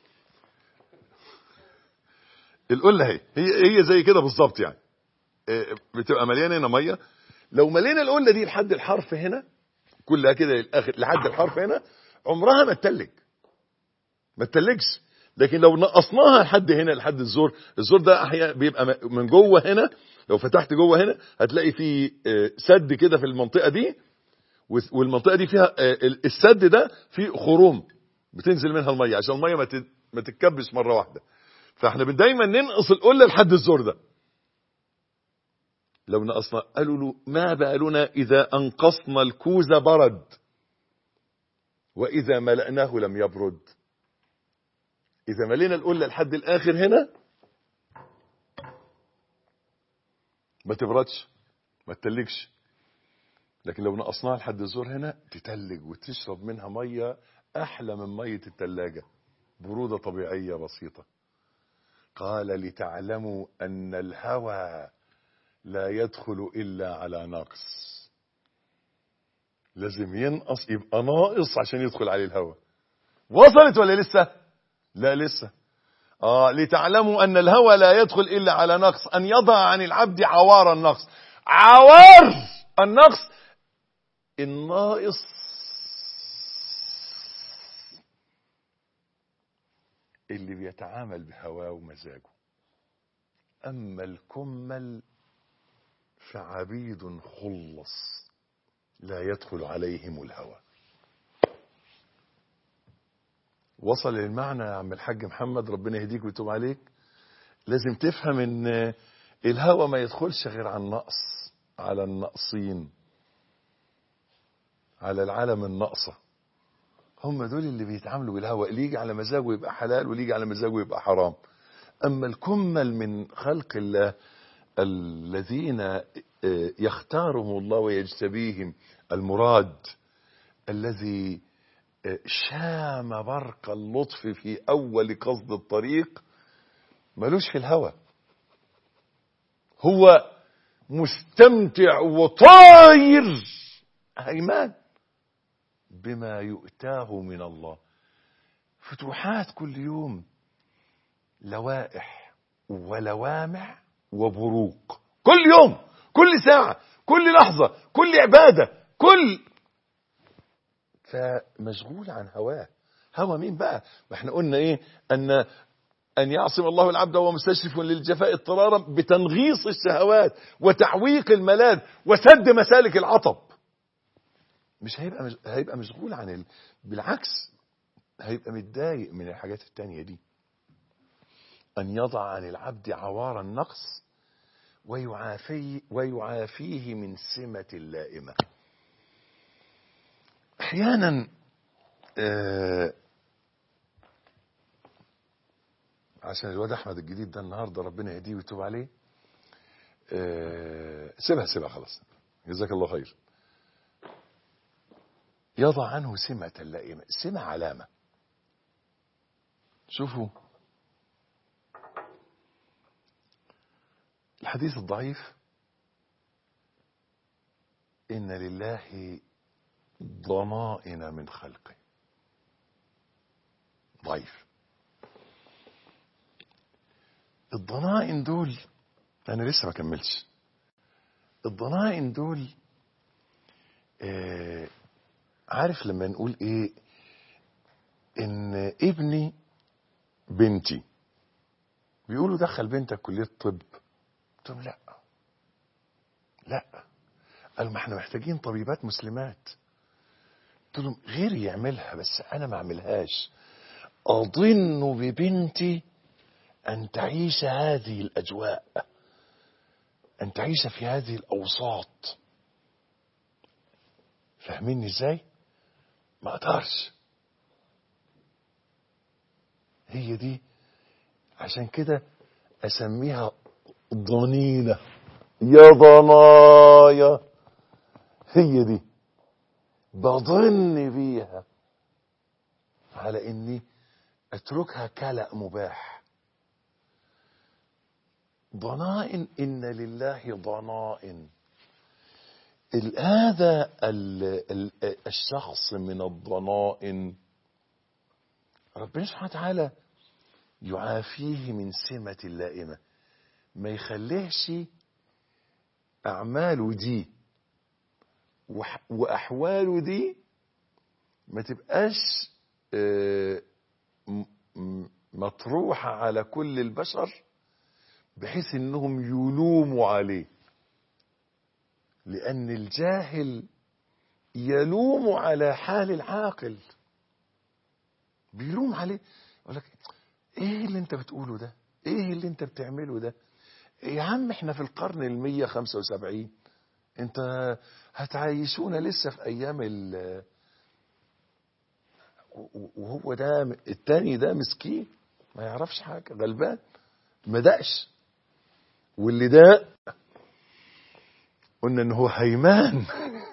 القله هي هي هي زي كده بالظبط يعني آه بتبقى مليانه هنا ميه لو ملينا القله دي لحد الحرف هنا كلها كده للاخر لحد الحرف هنا عمرها ما تتلج ما تتلجش لكن لو نقصناها لحد هنا لحد الزور الزور ده احيانا بيبقى من جوه هنا لو فتحت جوه هنا هتلاقي في سد كده في المنطقه دي والمنطقه دي فيها السد ده فيه خروم بتنزل منها الميه عشان الميه ما تتكبش مره واحده فاحنا دايما ننقص القله لحد الزور ده لو نقصنا قالوا له ما بالنا اذا انقصنا الكوز برد واذا ملأناه لم يبرد اذا ملينا القله لحد الاخر هنا ما تبردش ما تتلجش لكن لو نقصناها لحد الزور هنا تتلج وتشرب منها ميه احلى من ميه التلاجة بروده طبيعيه بسيطه قال لتعلموا ان الهوى لا يدخل الا على نقص لازم ينقص يبقى ناقص عشان يدخل عليه الهوى وصلت ولا لسه لا لسه آه لتعلموا أن الهوى لا يدخل إلا على نقص أن يضع عن العبد عوار النقص عوار النقص الناقص اللي بيتعامل بهواه ومزاجه أما الكمل فعبيد خلص لا يدخل عليهم الهوى وصل المعنى يا عم الحاج محمد ربنا يهديك ويتوب عليك لازم تفهم ان الهوى ما يدخلش غير على النقص على الناقصين على العالم الناقصه هم دول اللي بيتعاملوا بالهوى اللي يجي على مزاجه يبقى حلال واللي يجي على مزاجه يبقى حرام اما الكمل من خلق الله الذين يختارهم الله ويجتبيهم المراد الذي شام برق اللطف في اول قصد الطريق ملوش في الهوى هو مستمتع وطاير هيمان بما يؤتاه من الله فتوحات كل يوم لوائح ولوامع وبروق كل يوم كل ساعة كل لحظة كل عبادة كل فمشغول عن هواه هوى مين بقى ما احنا قلنا ايه ان ان يعصم الله العبد وهو مستشرف للجفاء اضطرارا بتنغيص الشهوات وتعويق الملاذ وسد مسالك العطب مش هيبقى مش هيبقى مشغول عن ال... بالعكس هيبقى متضايق من الحاجات التانية دي أن يضع عن العبد عوار النقص ويعافي ويعافيه من سمة اللائمة أحيانا آه عشان الواد أحمد الجديد ده النهارده ربنا يهديه ويتوب عليه آه سيبها سيبها خلاص جزاك الله خير يضع عنه سمة اللائمة سمة علامة شوفوا الحديث الضعيف إن لله ضمائن من خلقه ضعيف الضمائن دول أنا لسه ما كملش الضمائن دول آه عارف لما نقول ايه ان ابني بنتي بيقولوا دخل بنتك كلية طب قلت لهم لا لا قالوا ما احنا محتاجين طبيبات مسلمات قلت لهم غيري يعملها بس انا ما اعملهاش اظن ببنتي ان تعيش هذه الاجواء ان تعيش في هذه الاوساط فاهميني ازاي ما اقدرش هي دي عشان كده اسميها ضنينة يا ضنايا هي دي بظن بيها على اني اتركها كلأ مباح ضنائن ان لله ضنائن هذا الشخص من الضنائن ربنا سبحانه وتعالى يعافيه من سمة اللائمة ما يخليهش أعماله دي وأحواله دي ما تبقاش مطروحة على كل البشر بحيث انهم يلوموا عليه لأن الجاهل يلوم على حال العاقل بيلوم عليه يقول لك ايه اللي انت بتقوله ده ايه اللي انت بتعمله ده يا عم احنا في القرن المية خمسة وسبعين انت هتعيشونا لسه في ايام ال وهو ده التاني ده مسكين ما يعرفش حاجة غلبان ما دقش واللي ده قلنا ان هو هيمان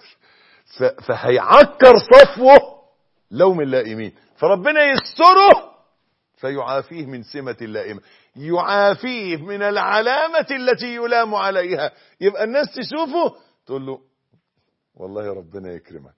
فهيعكر صفوه لوم اللائمين فربنا يستره فيعافيه من سمة اللائمة يعافيه من العلامة التي يلام عليها يبقى الناس تشوفه تقول له والله ربنا يكرمك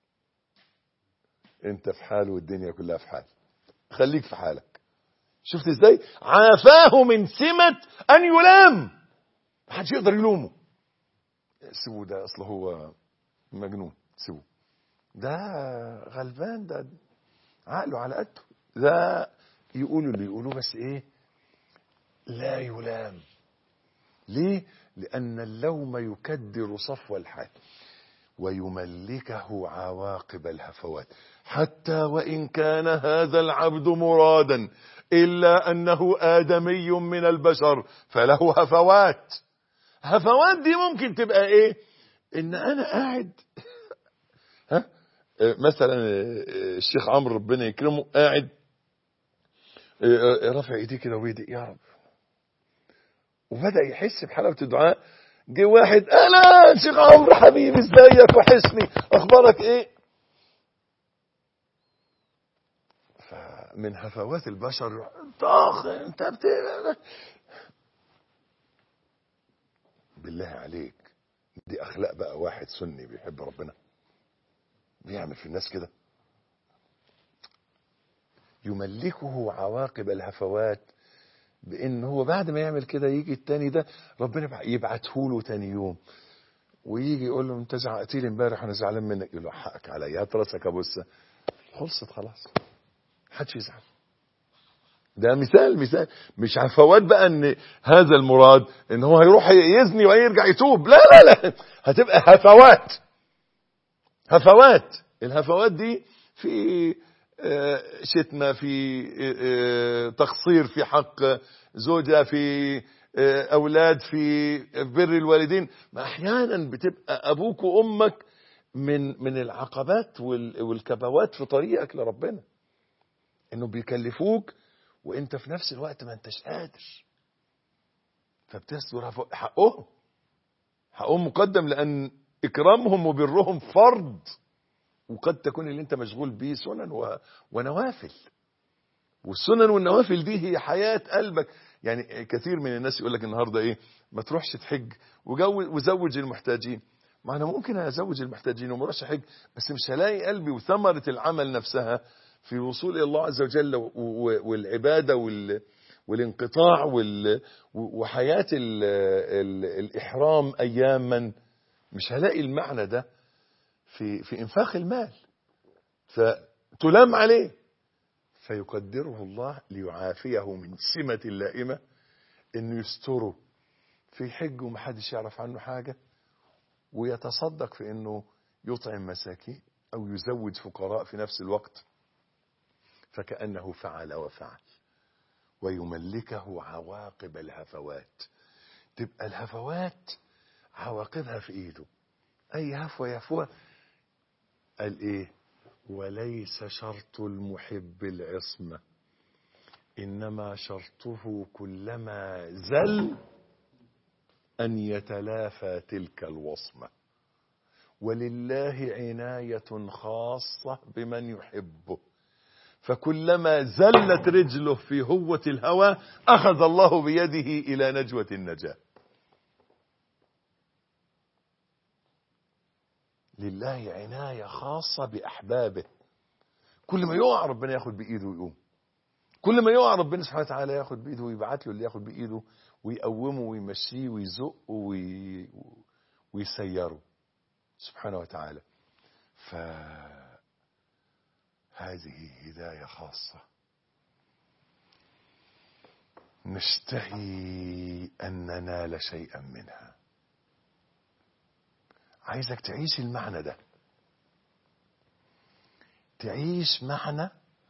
انت في حال والدنيا كلها في حال خليك في حالك شفت ازاي عافاه من سمة ان يلام محدش يقدر يلومه سيبوه ده اصل هو مجنون سيبوه ده غلبان ده عقله على قده ده يقولوا اللي يقولوه بس ايه لا يلام ليه لأن اللوم يكدر صفو الحال ويملكه عواقب الهفوات حتى وإن كان هذا العبد مرادا إلا أنه آدمي من البشر فله هفوات هفوات دي ممكن تبقى إيه إن أنا قاعد ها آه، مثلا آه، آه، الشيخ عمرو ربنا يكرمه قاعد آه، آه، رافع ايديه كده ويدي يا رب وبدأ يحس بحلاوة الدعاء جه واحد اهلا شيخ عمرو حبيبي ازيك وحشني اخبارك ايه فمن هفوات البشر طاخ انت بت... بالله عليك دي اخلاق بقى واحد سني بيحب ربنا بيعمل في الناس كده يملكه عواقب الهفوات بان هو بعد ما يعمل كده يجي التاني ده ربنا يبعته له تاني يوم ويجي يقول له انت زعقت لي امبارح انا زعلان منك يقول له حقك عليا هات راسك ابوسه خلصت خلاص محدش يزعل ده مثال مثال مش هفوات بقى ان هذا المراد ان هو هيروح يزني ويرجع يتوب لا لا لا هتبقى هفوات هفوات الهفوات دي في آه، شتمة في آه، تقصير في حق زوجة في آه، أولاد في بر الوالدين ما أحيانا بتبقى أبوك وأمك من من العقبات وال- والكبوات في طريقك لربنا إنه بيكلفوك وأنت في نفس الوقت ما أنتش قادر فبتصدر هفو- حقهم حقهم مقدم لأن إكرامهم وبرهم فرض وقد تكون اللي انت مشغول بيه سنن و... ونوافل والسنن والنوافل دي هي حياة قلبك يعني كثير من الناس يقول لك النهارده ايه ما تروحش تحج وجو... وزوج المحتاجين ما انا ممكن ازوج المحتاجين وما اروحش احج بس مش هلاقي قلبي وثمرة العمل نفسها في الوصول الى الله عز وجل و... و... والعبادة وال... والانقطاع وال... و- وحياة ال... ال... الإحرام أياما مش هلاقي المعنى ده في في انفاق المال فتلام عليه فيقدره الله ليعافيه من سمة اللائمة انه يستره في حج ومحدش يعرف عنه حاجة ويتصدق في انه يطعم مساكين او يزوج فقراء في نفس الوقت فكأنه فعل وفعل ويملكه عواقب الهفوات تبقى الهفوات عواقبها في ايده اي هفوة يهفوها قال ايه وليس شرط المحب العصمة انما شرطه كلما زل ان يتلافى تلك الوصمة ولله عناية خاصة بمن يحبه فكلما زلت رجله في هوة الهوى اخذ الله بيده الى نجوة النجاة لله عناية خاصة بأحبابه كل ما يقع ربنا ياخد بإيده ويقوم كل ما يقع ربنا سبحانه وتعالى ياخد بإيده ويبعت له اللي ياخد بإيده ويقومه ويمشيه ويزقه وي... ويسيره سبحانه وتعالى فهذه هداية خاصة نشتهي أن ننال شيئا منها عايزك تعيش المعنى ده تعيش معنى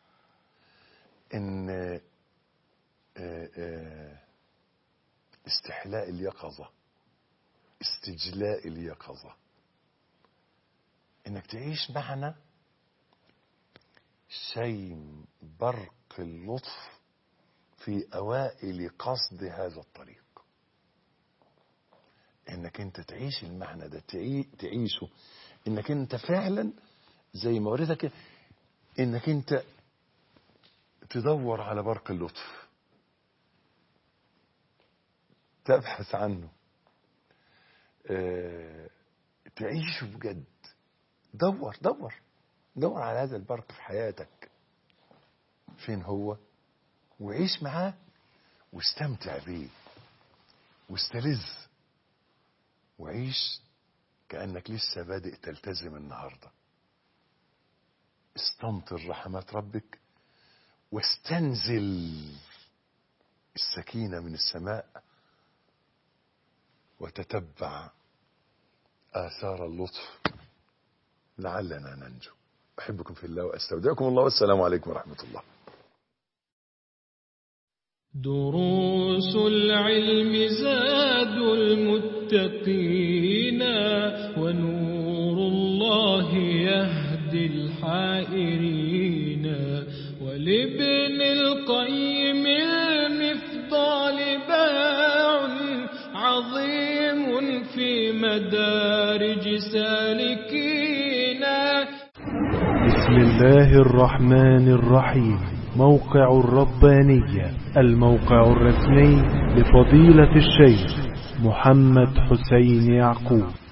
ان آه، آه، استحلاء اليقظة استجلاء اليقظة انك تعيش معنى شيم برق اللطف في اوائل قصد هذا الطريق انك انت تعيش المعنى ده تعي... تعيشه انك انت فعلا زي ما وريتك كده، انك انت تدور على برق اللطف تبحث عنه اه... تعيشه بجد دور دور دور على هذا البرق في حياتك فين هو وعيش معاه واستمتع بيه واستلذ وعيش كأنك لسه بادئ تلتزم النهاردة استمطر رحمات ربك واستنزل السكينة من السماء وتتبع آثار اللطف لعلنا ننجو أحبكم في الله وأستودعكم الله والسلام عليكم ورحمة الله دروس العلم زاد المتقين ونور الله يهدي الحائرين ولابن القيم المفضال باع عظيم في مدارج سالكين بسم الله الرحمن الرحيم موقع الربانية الموقع الرسمي لفضيلة الشيخ محمد حسين يعقوب